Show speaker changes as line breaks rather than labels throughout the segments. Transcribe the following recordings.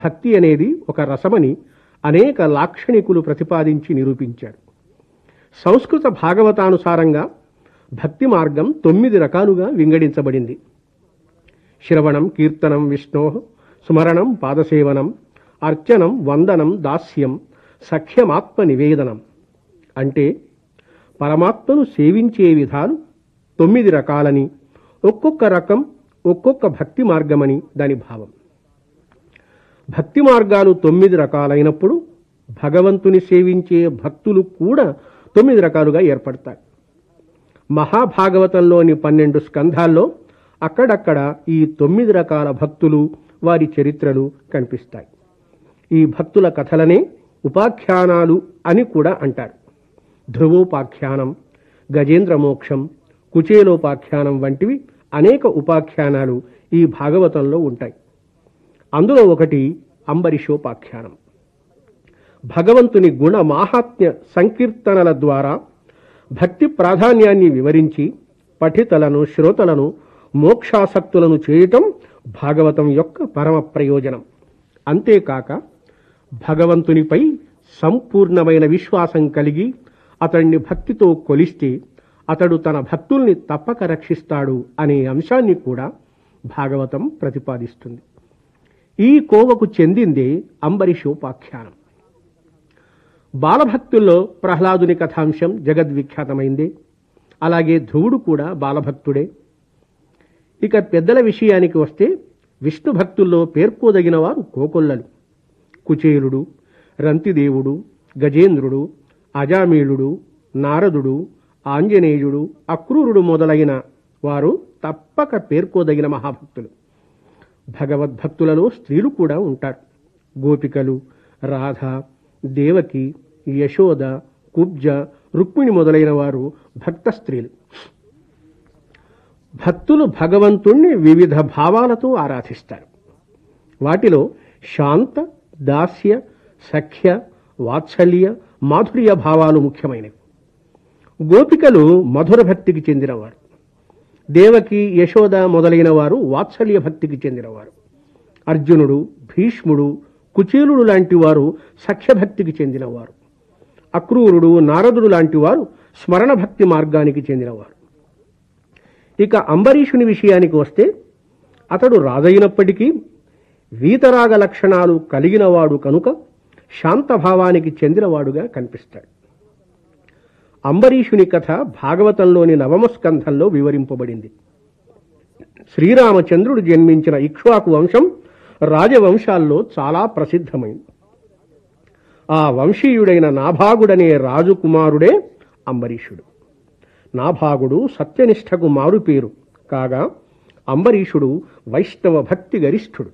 భక్తి అనేది ఒక రసమని అనేక లాక్షణికులు ప్రతిపాదించి నిరూపించారు సంస్కృత భాగవతానుసారంగా భక్తి మార్గం తొమ్మిది రకాలుగా వింగడించబడింది శ్రవణం కీర్తనం విష్ణో స్మరణం పాదసేవనం అర్చనం వందనం దాస్యం సఖ్యమాత్మ నివేదనం అంటే పరమాత్మను సేవించే విధాలు తొమ్మిది రకాలని ఒక్కొక్క రకం ఒక్కొక్క భక్తి మార్గమని దాని భావం భక్తి మార్గాలు తొమ్మిది రకాలైనప్పుడు భగవంతుని సేవించే భక్తులు కూడా తొమ్మిది రకాలుగా ఏర్పడతాయి మహాభాగవతంలోని పన్నెండు స్కంధాల్లో అక్కడక్కడ ఈ తొమ్మిది రకాల భక్తులు వారి చరిత్రలు కనిపిస్తాయి ఈ భక్తుల కథలనే ఉపాఖ్యానాలు అని కూడా అంటారు ధ్రువోపాఖ్యానం గజేంద్ర మోక్షం కుచేలోపాఖ్యానం వంటివి అనేక ఉపాఖ్యానాలు ఈ భాగవతంలో ఉంటాయి అందులో ఒకటి అంబరీషోపాఖ్యానం భగవంతుని గుణ మాహాత్మ్య సంకీర్తనల ద్వారా భక్తి ప్రాధాన్యాన్ని వివరించి పఠితలను శ్రోతలను మోక్షాసక్తులను చేయటం భాగవతం యొక్క పరమ ప్రయోజనం అంతేకాక భగవంతునిపై సంపూర్ణమైన విశ్వాసం కలిగి అతన్ని భక్తితో కొలిస్తే అతడు తన భక్తుల్ని తప్పక రక్షిస్తాడు అనే అంశాన్ని కూడా భాగవతం ప్రతిపాదిస్తుంది ఈ కోవకు చెందిందే అంబరీషోపాఖ్యానం బాలభక్తుల్లో ప్రహ్లాదుని కథాంశం జగద్విఖ్యాతమైందే అలాగే ధ్రువుడు కూడా బాలభక్తుడే ఇక పెద్దల విషయానికి వస్తే విష్ణు భక్తుల్లో పేర్కోదగిన వారు కోకొల్లలు కుచేలుడు రంతిదేవుడు గజేంద్రుడు అజామీళుడు నారదుడు ఆంజనేయుడు అక్రూరుడు మొదలైన వారు తప్పక పేర్కోదగిన మహాభక్తులు భగవద్భక్తులలో స్త్రీలు కూడా ఉంటారు గోపికలు రాధ దేవకి యశోద కుబ్జ రుక్మిణి మొదలైన వారు భక్త స్త్రీలు భక్తులు భగవంతుణ్ణి వివిధ భావాలతో ఆరాధిస్తారు వాటిలో శాంత దాస్య సఖ్య వాత్సల్య మాధుర్య భావాలు ముఖ్యమైనవి గోపికలు మధుర భక్తికి చెందినవారు దేవకి యశోద మొదలైన వారు వాత్సల్య భక్తికి చెందినవారు అర్జునుడు భీష్ముడు కుచేలుడు లాంటి వారు సఖ్యభక్తికి చెందినవారు అక్రూరుడు నారదుడు లాంటి వారు స్మరణ భక్తి మార్గానికి చెందినవారు ఇక అంబరీషుని విషయానికి వస్తే అతడు రాజైనప్పటికీ వీతరాగ లక్షణాలు కలిగినవాడు కనుక శాంతభావానికి చెందినవాడుగా కనిపిస్తాడు అంబరీషుని కథ భాగవతంలోని నవమ స్కంధంలో వివరింపబడింది శ్రీరామచంద్రుడు జన్మించిన ఇక్ష్వాకు వంశం రాజవంశాల్లో చాలా ప్రసిద్ధమైంది ఆ వంశీయుడైన నాభాగుడనే రాజుకుమారుడే అంబరీషుడు నాభాగుడు సత్యనిష్టకు మారుపేరు కాగా అంబరీషుడు వైష్ణవ భక్తి గరిష్ఠుడు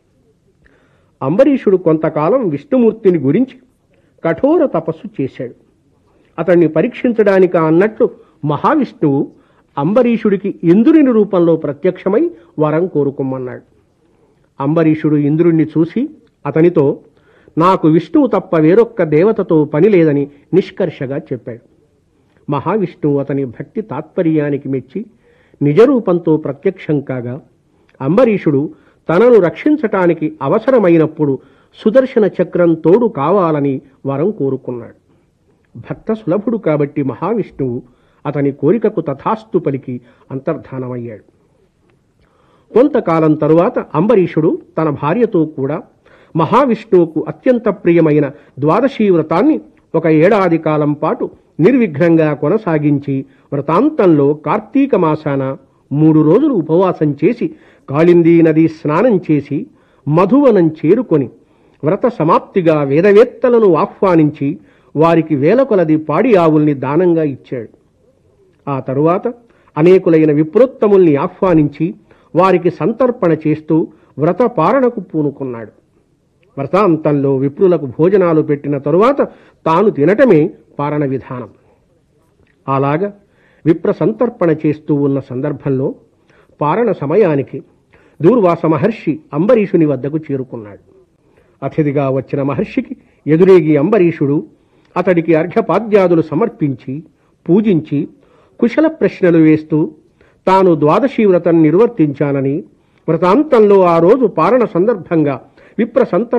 అంబరీషుడు కొంతకాలం విష్ణుమూర్తిని గురించి కఠోర తపస్సు చేశాడు అతన్ని పరీక్షించడానికి అన్నట్లు మహావిష్ణువు అంబరీషుడికి ఇంద్రుని రూపంలో ప్రత్యక్షమై వరం కోరుకోమన్నాడు అంబరీషుడు ఇంద్రుణ్ణి చూసి అతనితో నాకు విష్ణువు తప్ప వేరొక్క దేవతతో పని లేదని నిష్కర్షగా చెప్పాడు మహావిష్ణువు అతని భక్తి తాత్పర్యానికి మెచ్చి నిజరూపంతో ప్రత్యక్షం కాగా అంబరీషుడు తనను రక్షించటానికి అవసరమైనప్పుడు సుదర్శన చక్రం తోడు కావాలని వరం కోరుకున్నాడు భక్త సులభుడు కాబట్టి మహావిష్ణువు అతని కోరికకు తథాస్తు పలికి అంతర్ధానమయ్యాడు కొంతకాలం తరువాత అంబరీషుడు తన భార్యతో కూడా మహావిష్ణువుకు అత్యంత ప్రియమైన ద్వాదశీ వ్రతాన్ని ఒక ఏడాది కాలం పాటు నిర్విఘ్నంగా కొనసాగించి వ్రతాంతంలో కార్తీక మాసాన మూడు రోజులు ఉపవాసం చేసి కాళిందీ నది స్నానం చేసి మధువనం చేరుకొని వ్రత సమాప్తిగా వేదవేత్తలను ఆహ్వానించి వారికి వేల కొలది పాడి ఆవుల్ని దానంగా ఇచ్చాడు ఆ తరువాత అనేకులైన విప్రోత్తముల్ని ఆహ్వానించి వారికి సంతర్పణ చేస్తూ వ్రత పారణకు పూనుకున్నాడు వ్రతాంతంలో విప్రులకు భోజనాలు పెట్టిన తరువాత తాను తినటమే పారణ విధానం అలాగా విప్ర సంతర్పణ చేస్తూ ఉన్న సందర్భంలో పారణ సమయానికి దూర్వాస మహర్షి అంబరీషుని వద్దకు చేరుకున్నాడు అతిథిగా వచ్చిన మహర్షికి ఎదురేగి అంబరీషుడు అతడికి అర్ఘ్యపాద్యాదులు సమర్పించి పూజించి కుశల ప్రశ్నలు వేస్తూ తాను ద్వాదశీ వ్రతం నిర్వర్తించానని వ్రతాంతంలో ఆ రోజు పారణ సందర్భంగా విప్ర సంత